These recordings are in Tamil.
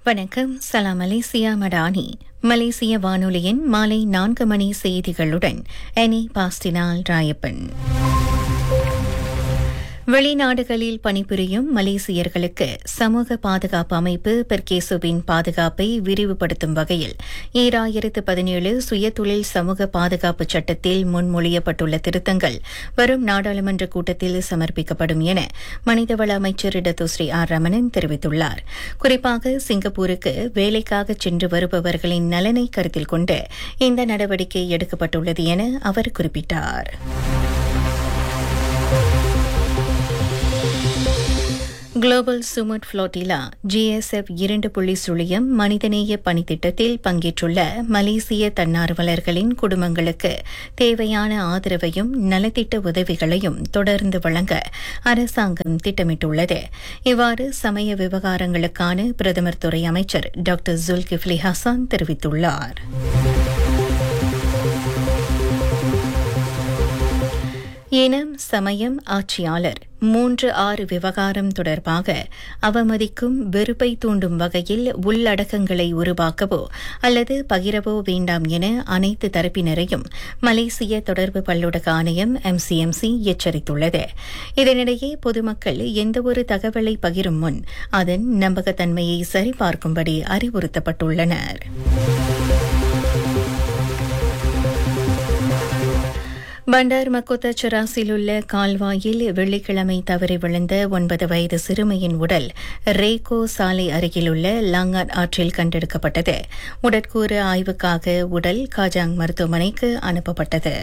வணக்கம் சலாம் மலேசியா மடானி மலேசிய வானொலியின் மாலை நான்கு மணி செய்திகளுடன் எனி பாஸ்டினால் ராயப்பன் வெளிநாடுகளில் பணிபுரியும் மலேசியர்களுக்கு சமூக பாதுகாப்பு அமைப்பு பெர்கேசுவின் பாதுகாப்பை விரிவுபடுத்தும் வகையில் ஈராயிரத்து பதினேழு சுயதொழில் சமூக பாதுகாப்பு சட்டத்தில் முன்மொழியப்பட்டுள்ள திருத்தங்கள் வரும் நாடாளுமன்ற கூட்டத்தில் சமர்ப்பிக்கப்படும் என மனிதவள அமைச்சர் இடதுஸ்ரீ ஆர் ரமணன் தெரிவித்துள்ளார் குறிப்பாக சிங்கப்பூருக்கு வேலைக்காக சென்று வருபவர்களின் நலனை கருத்தில் கொண்டு இந்த நடவடிக்கை எடுக்கப்பட்டுள்ளது என அவர் குறிப்பிட்டார் குளோபல் சுமட் புளோட்டிலா ஜிஎஸ்எஃப் இரண்டு புள்ளி சுழியம் மனிதநேய பணித்திட்டத்தில் பங்கேற்றுள்ள மலேசிய தன்னார்வலர்களின் குடும்பங்களுக்கு தேவையான ஆதரவையும் நலத்திட்ட உதவிகளையும் தொடர்ந்து வழங்க அரசாங்கம் திட்டமிட்டுள்ளது இவ்வாறு சமய விவகாரங்களுக்கான பிரதமர் துறை அமைச்சர் டாக்டர் ஜுல்கிஃப்லி ஹசான் தெரிவித்துள்ளார் இனம் சமயம் ஆட்சியாளர் மூன்று ஆறு விவகாரம் தொடர்பாக அவமதிக்கும் வெறுப்பை தூண்டும் வகையில் உள்ளடக்கங்களை உருவாக்கவோ அல்லது பகிரவோ வேண்டாம் என அனைத்து தரப்பினரையும் மலேசிய தொடர்பு பல்லுடக ஆணையம் எம்சிஎம்சி எச்சரித்துள்ளது இதனிடையே பொதுமக்கள் எந்தவொரு தகவலை பகிரும் முன் அதன் நம்பகத்தன்மையை சரிபார்க்கும்படி அறிவுறுத்தப்பட்டுள்ளனா் பண்டார் மக்கொத்த சராசில் உள்ள கால்வாயில் வெள்ளிக்கிழமை தவறி விழுந்த ஒன்பது வயது சிறுமியின் உடல் ரேகோ சாலை அருகிலுள்ள லாங்காட் ஆற்றில் கண்டெடுக்கப்பட்டது உடற்கூறு ஆய்வுக்காக உடல் காஜாங் மருத்துவமனைக்கு அனுப்பப்பட்டது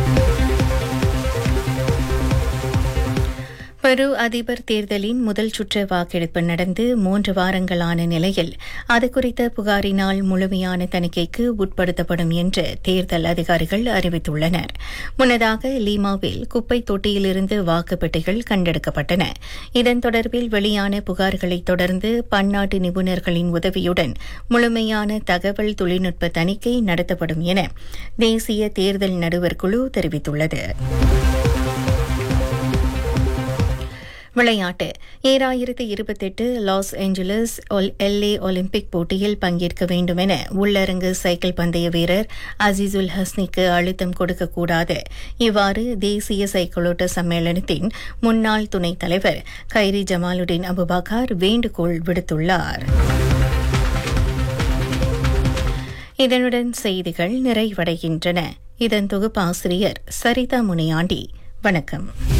பெரு அதிபர் தேர்தலின் முதல் சுற்று வாக்கெடுப்பு நடந்து மூன்று வாரங்களான நிலையில் அது குறித்த புகாரினால் முழுமையான தணிக்கைக்கு உட்படுத்தப்படும் என்று தேர்தல் அதிகாரிகள் அறிவித்துள்ளனர் முன்னதாக லீமாவில் குப்பை தொட்டியிலிருந்து வாக்குப்பெட்டிகள் கண்டெடுக்கப்பட்டன இதன் தொடர்பில் வெளியான புகார்களை தொடர்ந்து பன்னாட்டு நிபுணர்களின் உதவியுடன் முழுமையான தகவல் தொழில்நுட்ப தணிக்கை நடத்தப்படும் என தேசிய தேர்தல் நடுவர் குழு தெரிவித்துள்ளது விளையாட்டு ஈராயிரத்து இருபத்தெட்டு லாஸ் ஏஞ்சலஸ் எல்ஏ ஒலிம்பிக் போட்டியில் பங்கேற்க வேண்டும் என உள்ளரங்கு சைக்கிள் பந்தய வீரர் அசீசுல் ஹஸ்னிக்கு அழுத்தம் கொடுக்கக்கூடாது இவ்வாறு தேசிய சைக்கிளோட்ட சம்மேளனத்தின் முன்னாள் துணைத் தலைவர் கைரி ஜமாலுddin அபுபக்கார் வேண்டுகோள் விடுத்துள்ளார் இதனுடன் செய்திகள் நிறைவடைகின்றன இதன் தொகுப்பாசிரியர் சரிதா முனியாண்டி வணக்கம்